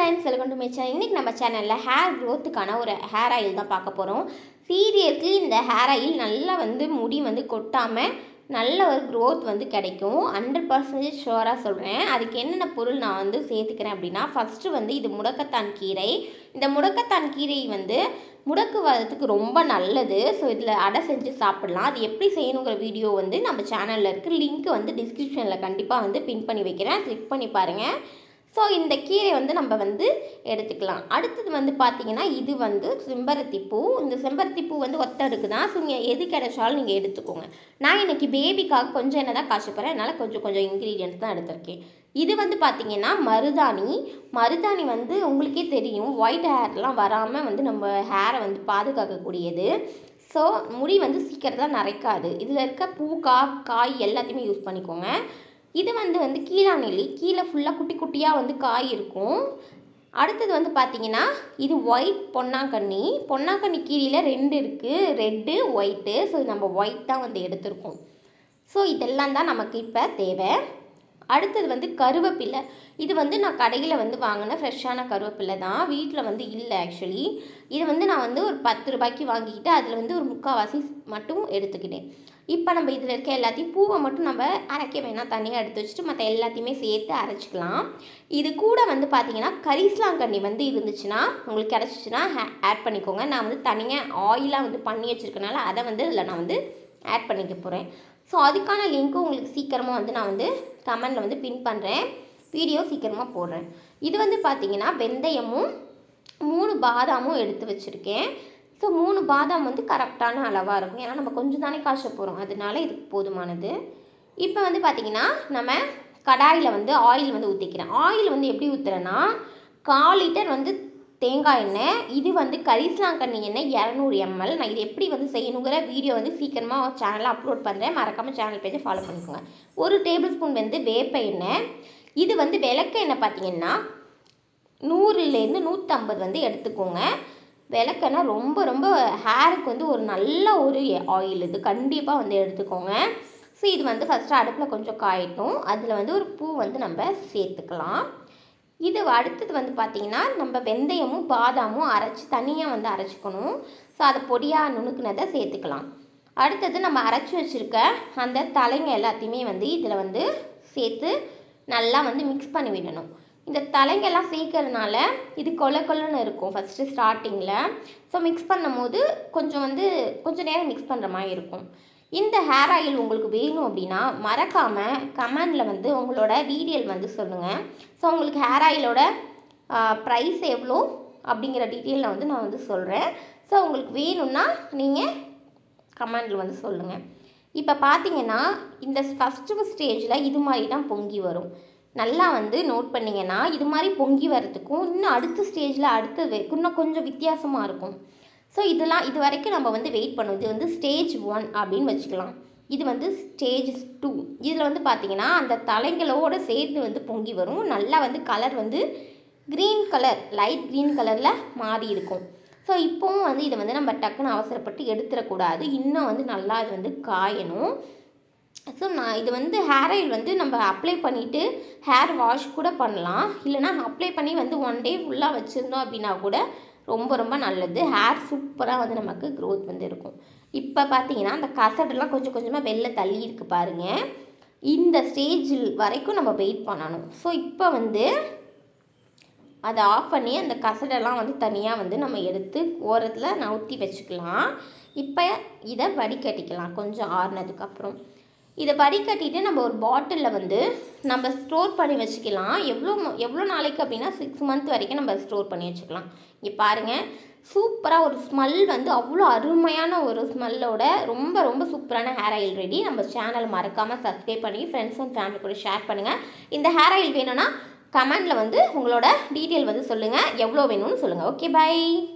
friends welcome to my channel இன்றைக்கி நம்ம சேனலில் ஹேர் க்ரோத்துக்கான ஒரு ஹேர் ஆயில் தான் பார்க்க போகிறோம் சீரியஸ்லி இந்த ஹேர் ஆயில் நல்லா வந்து முடி வந்து கொட்டாமல் நல்ல ஒரு க்ரோத் வந்து கிடைக்கும் ஹண்ட்ரட் பர்சன்டேஜ் ஷுவராக சொல்கிறேன் அதுக்கு என்னென்ன பொருள் நான் வந்து சேர்த்துக்கிறேன் அப்படின்னா ஃபஸ்ட்டு வந்து இது முடக்கத்தான் கீரை இந்த முடக்கத்தான் கீரை வந்து முடக்குவதற்கு ரொம்ப நல்லது ஸோ இதில் அடை செஞ்சு சாப்பிட்லாம் அது எப்படி செய்யணுங்கிற வீடியோ வந்து நம்ம சேனலில் இருக்குது லிங்க் வந்து டிஸ்கிரிப்ஷனில் கண்டிப்பாக வந்து பின் பண்ணி வைக்கிறேன் கிளிக் பண்ணி பாருங்கள் ஸோ இந்த கீரை வந்து நம்ம வந்து எடுத்துக்கலாம் அடுத்தது வந்து பார்த்திங்கன்னா இது வந்து செம்பருத்தி பூ இந்த செம்பருத்தி பூ வந்து ஒத்தடுக்கு தான் ஸோ நீங்கள் எது கிடைச்சாலும் நீங்கள் எடுத்துக்கோங்க நான் இன்றைக்கி பேபிக்காக கொஞ்சம் என்ன தான் காசு போகிறேன் அதனால் கொஞ்சம் கொஞ்சம் இன்க்ரீடியன்ஸ் தான் எடுத்திருக்கேன் இது வந்து பார்த்திங்கன்னா மருதாணி மருதாணி வந்து உங்களுக்கே தெரியும் ஒயிட் ஹேர்லாம் வராமல் வந்து நம்ம ஹேரை வந்து பாதுகாக்கக்கூடியது ஸோ முடி வந்து சீக்கிரத்தில் நரைக்காது இதில் இருக்க பூ கா காய் எல்லாத்தையுமே யூஸ் பண்ணிக்கோங்க இது வந்து வந்து கீழாநெல்லி கீழே ஃபுல்லாக குட்டி குட்டியாக வந்து காய் இருக்கும் அடுத்தது வந்து பார்த்தீங்கன்னா இது ஒயிட் பொன்னாங்கண்ணி பொன்னாங்கண்ணி கீழியில் ரெண்டு இருக்குது ரெட்டு ஒயிட்டு ஸோ நம்ம ஒயிட் தான் வந்து எடுத்திருக்கோம் ஸோ இதெல்லாம் தான் நமக்கு இப்போ தேவை அடுத்தது வந்து கருவேப்பிலை இது வந்து நான் கடையில் வந்து வாங்கின ஃப்ரெஷ்ஷான கருவேப்பிலை தான் வீட்டில் வந்து இல்லை ஆக்சுவலி இது வந்து நான் வந்து ஒரு பத்து ரூபாய்க்கு வாங்கிக்கிட்டு அதில் வந்து ஒரு முக்கால்வாசி மட்டும் எடுத்துக்கிட்டேன் இப்போ நம்ம இதில் இருக்க எல்லாத்தையும் பூவை மட்டும் நம்ம அரைக்க வேணாம் தனியாக எடுத்து வச்சுட்டு மற்ற எல்லாத்தையுமே சேர்த்து அரைச்சிக்கலாம் இது கூட வந்து பார்த்தீங்கன்னா கரிசலாங்கண்ணி வந்து இருந்துச்சுன்னா உங்களுக்கு கிடச்சிச்சின்னா ஆட் பண்ணிக்கோங்க நான் வந்து தனியாக ஆயிலாக வந்து பண்ணி வச்சுருக்கனால அதை வந்து இதில் நான் வந்து ஆட் பண்ணிக்க போகிறேன் ஸோ அதுக்கான லிங்க்கும் உங்களுக்கு சீக்கிரமாக வந்து நான் வந்து கமெண்டில் வந்து பின் பண்ணுறேன் வீடியோ சீக்கிரமாக போடுறேன் இது வந்து பார்த்திங்கன்னா வெந்தயமும் மூணு பாதாமும் எடுத்து வச்சுருக்கேன் ஸோ மூணு பாதாம் வந்து கரெக்டான அளவாக இருக்கும் ஏன்னா நம்ம கொஞ்சம் தானே காய்ச்ச போகிறோம் அதனால இதுக்கு போதுமானது இப்போ வந்து பார்த்திங்கன்னா நம்ம கடாயில் வந்து ஆயில் வந்து ஊற்றிக்கிறேன் ஆயில் வந்து எப்படி ஊற்றுறேன்னா கால் லிட்டர் வந்து தேங்காய் எண்ணெய் இது வந்து கரிசலாங்கண்ணி எண்ணெய் இரநூறு எம்எல் நான் இது எப்படி வந்து செய்யணுங்கிற வீடியோ வந்து சீக்கிரமாக சேனலில் அப்லோட் பண்ணுறேன் மறக்காமல் சேனல் பேஜை ஃபாலோ பண்ணிக்கோங்க ஒரு டேபிள் ஸ்பூன் வந்து வேப்ப எண்ணெய் இது வந்து விளக்க எண்ணெய் பார்த்தீங்கன்னா நூறுலேருந்து நூற்றம்பது வந்து எடுத்துக்கோங்க விளக்கெண்ணெய் ரொம்ப ரொம்ப ஹேருக்கு வந்து ஒரு நல்ல ஒரு ஆயில் இது கண்டிப்பாக வந்து எடுத்துக்கோங்க ஸோ இது வந்து ஃபஸ்ட்டு அடுப்பில் கொஞ்சம் காயட்டும் அதில் வந்து ஒரு பூ வந்து நம்ம சேர்த்துக்கலாம் இது அடுத்தது வந்து பார்த்திங்கன்னா நம்ம வெந்தயமும் பாதாமும் அரைச்சி தனியாக வந்து அரைச்சிக்கணும் ஸோ அதை பொடியாக நுணுக்குனதை சேர்த்துக்கலாம் அடுத்தது நம்ம அரைச்சி வச்சுருக்க அந்த தலைங்க எல்லாத்தையுமே வந்து இதில் வந்து சேர்த்து நல்லா வந்து மிக்ஸ் பண்ணி விடணும் இந்த தலைங்கெல்லாம் சேர்க்கறதுனால இது கொல கொலன்னு இருக்கும் ஃபஸ்ட்டு ஸ்டார்டிங்கில் ஸோ மிக்ஸ் பண்ணும் போது கொஞ்சம் வந்து கொஞ்சம் நேரம் மிக்ஸ் பண்ணுற மாதிரி இருக்கும் இந்த ஹேர் ஆயில் உங்களுக்கு வேணும் அப்படின்னா மறக்காமல் கமெண்டில் வந்து உங்களோட டீட்டெயில் வந்து சொல்லுங்கள் ஸோ உங்களுக்கு ஹேர் ஆயிலோட ப்ரைஸ் எவ்வளோ அப்படிங்கிற டீட்டெயிலில் வந்து நான் வந்து சொல்கிறேன் ஸோ உங்களுக்கு வேணும்னா நீங்கள் கமெண்டில் வந்து சொல்லுங்கள் இப்போ பார்த்தீங்கன்னா இந்த ஃபஸ்ட்டு ஸ்டேஜில் இது மாதிரி தான் பொங்கி வரும் நல்லா வந்து நோட் பண்ணிங்கன்னா இது மாதிரி பொங்கி வரத்துக்கும் இன்னும் அடுத்த ஸ்டேஜில் அடுத்தது இன்னும் கொஞ்சம் வித்தியாசமாக இருக்கும் ஸோ இதெல்லாம் இது வரைக்கும் நம்ம வந்து வெயிட் பண்ணும் இது வந்து ஸ்டேஜ் ஒன் அப்படின்னு வச்சுக்கலாம் இது வந்து ஸ்டேஜ் டூ இதில் வந்து பார்த்திங்கன்னா அந்த தலைங்களோடு சேர்த்து வந்து பொங்கி வரும் நல்லா வந்து கலர் வந்து க்ரீன் கலர் லைட் க்ரீன் கலரில் மாறி இருக்கும் ஸோ இப்போவும் வந்து இதை வந்து நம்ம டக்குன்னு அவசரப்பட்டு எடுத்துடக்கூடாது இன்னும் வந்து நல்லா இது வந்து காயணும் ஸோ நான் இது வந்து ஹேர் ஆயில் வந்து நம்ம அப்ளை பண்ணிவிட்டு ஹேர் வாஷ் கூட பண்ணலாம் இல்லைனா அப்ளை பண்ணி வந்து ஒன் டே ஃபுல்லாக வச்சுருந்தோம் அப்படின்னா கூட ரொம்ப ரொம்ப நல்லது ஹேர் சூப்பராக வந்து நமக்கு க்ரோத் வந்து இருக்கும் இப்போ பார்த்தீங்கன்னா அந்த கசடெல்லாம் கொஞ்சம் கொஞ்சமாக வெளில தள்ளி இருக்குது பாருங்கள் இந்த ஸ்டேஜில் வரைக்கும் நம்ம வெயிட் பண்ணணும் ஸோ இப்போ வந்து அதை ஆஃப் பண்ணி அந்த கசடெல்லாம் வந்து தனியாக வந்து நம்ம எடுத்து ஓரத்தில் நவுத்தி வச்சுக்கலாம் இப்போ இதை வடிகட்டிக்கலாம் கொஞ்சம் ஆறுனதுக்கப்புறம் இதை வடிகட்டிட்டு நம்ம ஒரு பாட்டிலில் வந்து நம்ம ஸ்டோர் பண்ணி வச்சுக்கலாம் எவ்வளோ எவ்வளோ நாளைக்கு அப்படின்னா சிக்ஸ் மந்த் வரைக்கும் நம்ம ஸ்டோர் பண்ணி வச்சுக்கலாம் இங்கே பாருங்கள் சூப்பராக ஒரு ஸ்மெல் வந்து அவ்வளோ அருமையான ஒரு ஸ்மெல்லோட ரொம்ப ரொம்ப சூப்பரான ஹேர் ஆயில் ரெடி நம்ம சேனல் மறக்காமல் சப்ஸ்கிரைப் பண்ணி ஃப்ரெண்ட்ஸ் அண்ட் ஃபேமிலி கூட ஷேர் பண்ணுங்கள் இந்த ஹேர் ஆயில் வேணும்னா கமெண்டில் வந்து உங்களோட டீட்டெயில் வந்து சொல்லுங்கள் எவ்வளோ வேணும்னு சொல்லுங்கள் ஓகே பை